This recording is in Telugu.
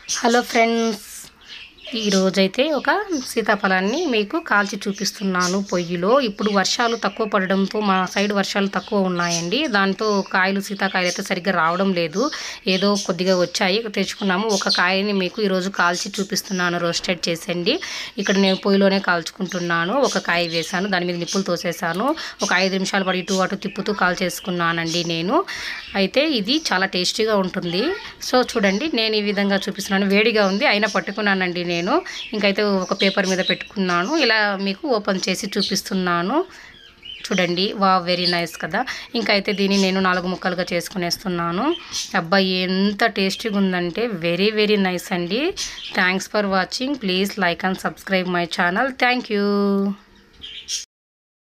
హలో ఫ్రెండ్స్ ఈరోజైతే ఒక సీతాఫలాన్ని మీకు కాల్చి చూపిస్తున్నాను పొయ్యిలో ఇప్పుడు వర్షాలు తక్కువ పడడంతో మా సైడ్ వర్షాలు తక్కువ ఉన్నాయండి దాంతో కాయలు సీతాకాయలు అయితే సరిగ్గా రావడం లేదు ఏదో కొద్దిగా వచ్చాయి తెచ్చుకున్నాము ఒక కాయని మీకు ఈరోజు కాల్చి చూపిస్తున్నాను రోస్టెడ్ చేసండి ఇక్కడ నేను పొయ్యిలోనే కాల్చుకుంటున్నాను ఒక కాయ వేశాను దాని మీద నిప్పులు తోసేసాను ఒక ఐదు నిమిషాలు పడి ఇటు అటు తిప్పుతూ కాల్ చేసుకున్నానండి నేను అయితే ఇది చాలా టేస్టీగా ఉంటుంది సో చూడండి నేను ఈ విధంగా చూపిస్తున్నాను వేడిగా ఉంది అయినా పట్టుకున్నానండి నేను ఇంకైతే ఒక పేపర్ మీద పెట్టుకున్నాను ఇలా మీకు ఓపెన్ చేసి చూపిస్తున్నాను చూడండి వా వెరీ నైస్ కదా ఇంకైతే దీన్ని నేను నాలుగు ముక్కలుగా చేసుకునేస్తున్నాను అబ్బాయి ఎంత టేస్టీగా ఉందంటే వెరీ వెరీ నైస్ అండి thanks for watching please like and subscribe my channel thank you